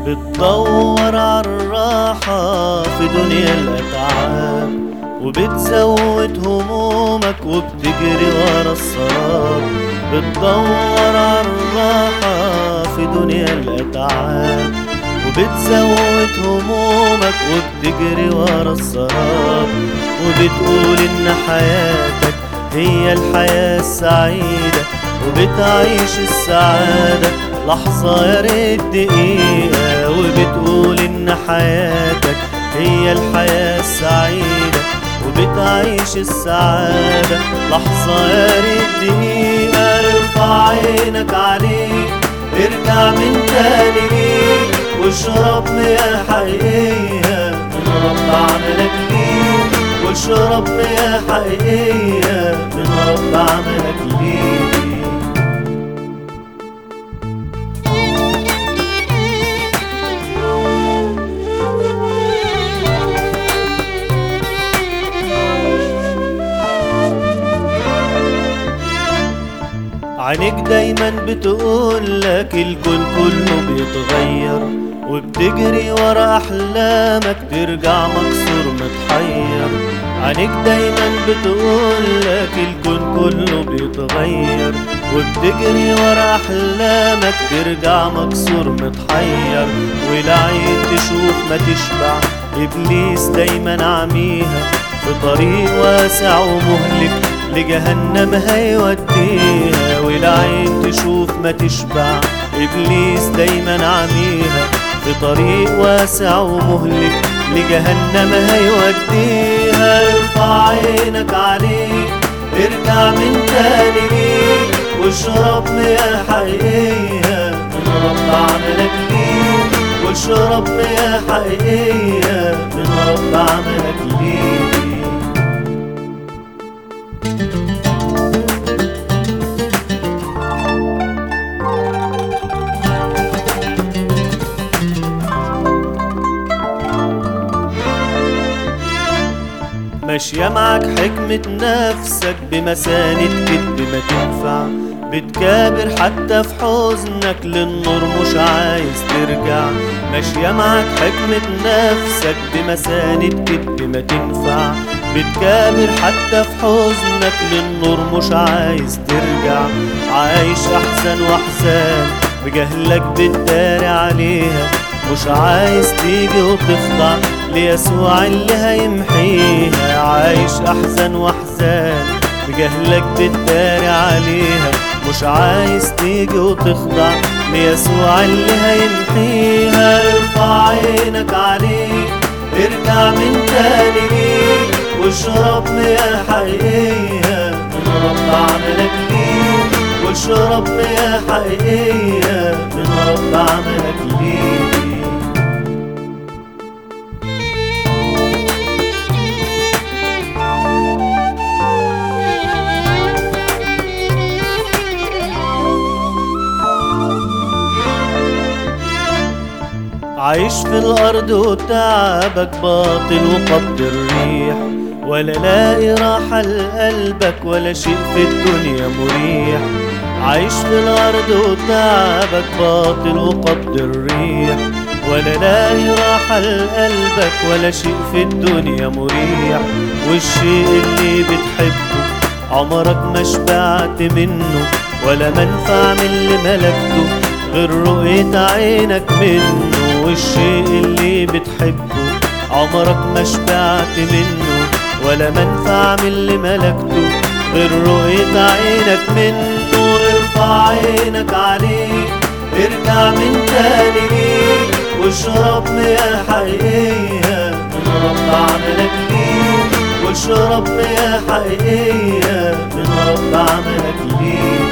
بتدور عالراحة في دنيا الأتعاب وبتزود همومك وبتجري ورا السراب بتدور عالراحة في دنيا الأتعاب وبتزود همومك وبتجري ورا السراب وبتقول إن حياتك هي الحياة السعيدة وبتعيش السعادة لحظة يا ريت دقيقة وبتقول إن حياتك هي الحياة السعيدة وبتعيش السعادة لحظة يا ريت دقيقة ارفع عينك عليك ارجع من تاني ليك واشرب مياه حقيقية من رب عملك ليك واشرب مياه حقيقية من رب عملك ليك عينيك دايما بتقولك الكون كله بيتغير وبتجري ورا احلامك ترجع مكسور متحير عينيك دايما بتقولك الكون كله بيتغير وبتجري ورا احلامك ترجع مكسور متحير والعين تشوف ما تشبع ابليس دايما عميها في طريق واسع ومهلك لجهنم هيوديها والعين تشوف ما تشبع ابليس دايما عميها في طريق واسع ومهلك لجهنم هيوديها ارفع عينك عليه ارجع من تاني ليك واشرب مياه حقيقية من رب عملك ليك واشرب مياه حقيقية من رب عملك ليك ماشية معك حكمة نفسك بمساند كدب ما تنفع بتكابر حتى في حزنك للنور مش عايز ترجع ماشية معك حكمة نفسك بمساند كدب ما تنفع بتكابر حتى في حزنك للنور مش عايز ترجع عايش أحزان وأحزان بجهلك بتداري عليها مش عايز تيجي وتخضع ليسوع اللي هيمحيها عايش احزان واحزان بجهلك بتداري عليها مش عايز تيجي وتخضع ليسوع اللي هيمحيها ارفع عينك عليه ارجع من تاني ليك واشرب مياه حقيقية من رب عملك ليك واشرب مياه حقيقية من رب عملك ليك عايش في الأرض وتعبك باطل وقبض الريح ولا لاقي راحة لقلبك ولا شيء في الدنيا مريح عايش في الأرض وتعبك باطل وقبض الريح ولا لاقي راحة لقلبك ولا شيء في الدنيا مريح والشيء اللي بتحبه عمرك ما شبعت منه ولا منفع من اللي ملكته غير رؤية عينك منه والشيء اللي بتحبه عمرك ما شبعت منه ولا منفع من اللي ملكته غير رؤية عينك منه ارفع عينك عليه ارجع من تاني ليك واشرب مياه حقيقية من رب عملك ليك واشرب مياه حقيقية من رب عملك ليك